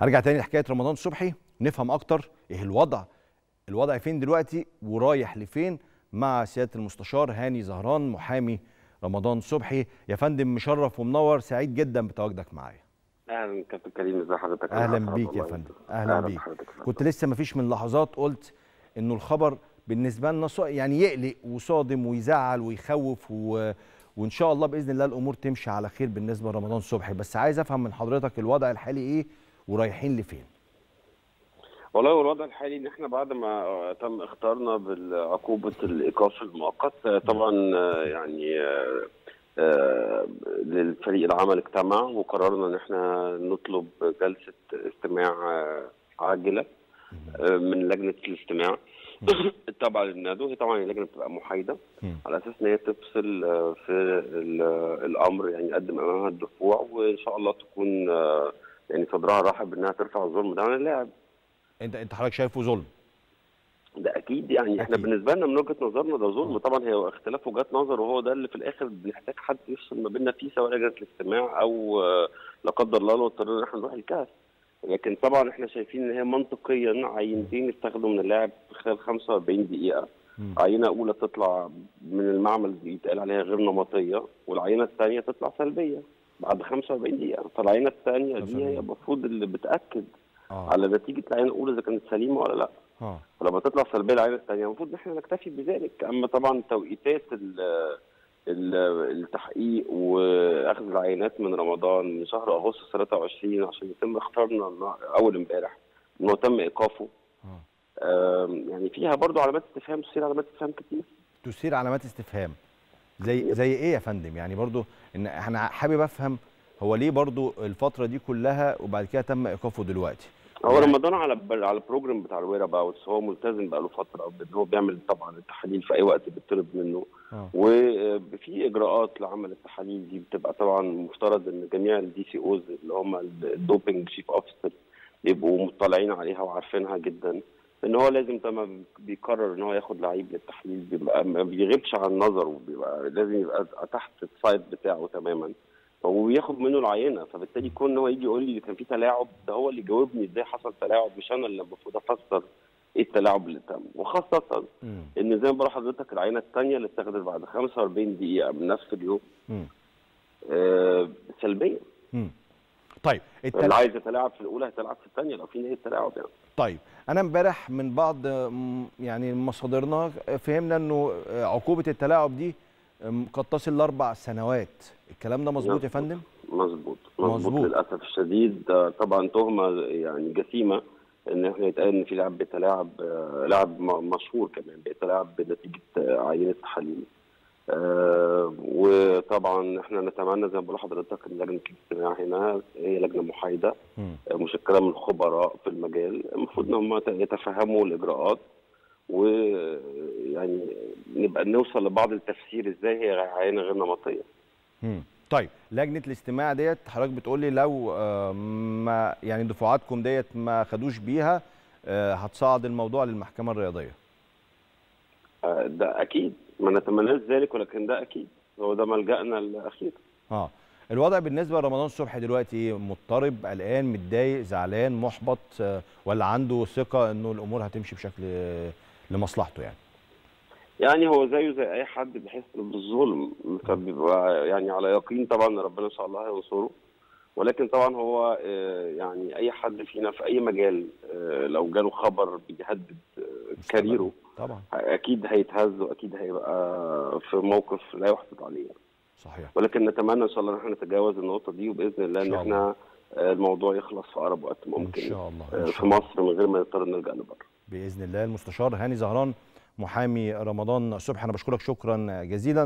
ارجع تاني لحكايه رمضان صبحي نفهم اكتر ايه الوضع الوضع فين دلوقتي ورايح لفين مع سياده المستشار هاني زهران محامي رمضان صبحي يا فندم مشرف ومنور سعيد جدا بتواجدك معايا اهلا كابتن كريم ازي حضرتك اهلا أنا بيك يا والله. فندم اهلا بيك بحضرتك يا فندم. كنت لسه ما فيش من لحظات قلت انه الخبر بالنسبه لنا ص- يعني يقلق وصادم ويزعل ويخوف و... وان شاء الله باذن الله الامور تمشي على خير بالنسبه لرمضان صبحي بس عايز افهم من حضرتك الوضع الحالي ايه ورايحين لفين والله هو الوضع الحالي ان احنا بعد ما تم اختارنا بعقوبه الايقاف المؤقت طبعا آه، يعني آه، آه، للفريق العمل اجتمع وقررنا ان احنا نطلب جلسه استماع آه، عاجله آه، من لجنه الاستماع التابعه للنادو هي طبعا اللجنه بتبقى محايده مم. على اساس ان هي تفصل آه، في ال- الامر يعني يقدم امامها الدفوع وان شاء الله تكون آه، يعني صدرها رحب انها ترفع الظلم ده عن اللاعب انت انت حضرتك شايفه ظلم ده اكيد يعني احنا أكيد. بالنسبه لنا من وجهه نظرنا ده ظلم طبعا هي اختلاف وجهات نظر وهو ده اللي في الاخر بنحتاج حد يفصل ما بيننا فيه سواء لجنه الاستماع او آه، لا قدر الله لو اضطرينا ان احنا نروح الكاس لكن طبعا احنا شايفين ان هي منطقيا عينتين يتاخدوا من اللاعب في خلال 45 دقيقه مم. عينه اولى تطلع من المعمل يتقال عليها غير نمطيه والعينه الثانيه تطلع سلبيه بعد 45 دقيقه فالعينه الثانيه دي 45. هي المفروض اللي بتاكد اه على نتيجه العينه الاولى اذا كانت سليمه ولا لا اه ولما تطلع سلبيه العينه الثانيه المفروض ان احنا نكتفي بذلك اما طبعا توقيتات ال- ال- التحقيق واخذ العينات من رمضان من شهر اغسطس 23 عشان يتم اختارنا النا- اول امبارح انه تم ايقافه اه آم، يعني فيها برضو علامات استفهام تصير علامات استفهام كتير تثير علامات استفهام زي زي ايه يا فندم يعني برضو ان انا حابب افهم هو ليه برضو الفتره دي كلها وبعد كده تم ايقافه دلوقتي هو يعني- رمضان على على البروجرام بتاع الوير اباوتس هو ملتزم بقاله فتره بان هو بيعمل طبعا التحاليل في اي وقت بيطلب منه اه وفي اجراءات لعمل التحاليل دي بتبقى طبعا مفترض ان جميع الدي سي اوز اللي هم الدوبنج شيف اوفيسر يبقوا مطلعين عليها وعارفينها جدا ان هو لازم لما بيقرر ان هو ياخد لعيب للتحليل بيبقى ما بيغيبش عن نظره بيبقى لازم يبقى تحت السايت بتاعه تماما وبياخد منه العينه فبالتالي كون ان هو يجي يقول لي كان في تلاعب ده هو اللي يجاوبني ازاي حصل تلاعب مش انا اللي المفروض افسر ايه التلاعب اللي تم وخاصه مم. ان زي ما بقول لحضرتك العينه الثانيه اللي اتاخدت بعد 45 دقيقه من نفس اليوم مم. آه سلبيه مم. طيب اللي التل... عايز يتلاعب في الاولى هيتلاعب في الثانيه لو في نيه تلاعب يعني طيب انا امبارح من بعض م- يعني مصادرنا فهمنا انه عقوبه التلاعب دي م، قد تصل لاربع سنوات الكلام ده مظبوط يا مظبوط. فندم مظبوط مظبوط. مظبوط للاسف الشديد آه، طبعا تهمه يعني جسيمه ان احنا يتقال ان في لاعب بيتلاعب آه، لاعب م- مشهور كمان بيتلاعب بنتيجه آه، عينه تحاليل آه وطبعا احنا نتمنى زي ما بقول لحضرتك ان لجنه الاستماع هنا هي لجنه محايده مم. آه، مشكله من الخبراء في المجال المفروض ان هم يتفهموا الاجراءات ويعني نبقى نوصل لبعض التفسير ازاي هي عينه غير نمطيه مم. طيب لجنه الاستماع ديت حضرتك بتقول لي لو آه، ما يعني دفعاتكم ديت ما خدوش بيها آه، هتصعد الموضوع للمحكمه الرياضيه آه، ده اكيد ما نتمناش ذلك ولكن ده اكيد هو ده ملجأنا الاخير اه الوضع بالنسبه لرمضان صبحي دلوقتي ايه مضطرب قلقان متضايق زعلان محبط آه، ولا عنده ثقه انه الامور هتمشي بشكل آه، لمصلحته يعني يعني هو زيه زي اي حد بيحس بالظلم فبيبقى يعني على يقين طبعا ان ربنا ان شاء الله هينصره ولكن طبعا هو آه، يعني اي حد فينا في اي مجال آه، لو جاله خبر بيهدد آه، كاريره طبعا اكيد هيتهز واكيد هيبقى في موقف لا يحسد عليه صحيح ولكن نتمنى ان شاء الله ان احنا نتجاوز النقطه دي وباذن الله ان شاء احنا آه، الموضوع يخلص في اقرب وقت ان ممكن شاء الله آه، إن في شاء الله. مصر من غير ما نضطر نلجا لبره باذن الله المستشار هاني زهران محامي رمضان صبحي انا بشكرك شكرا جزيلا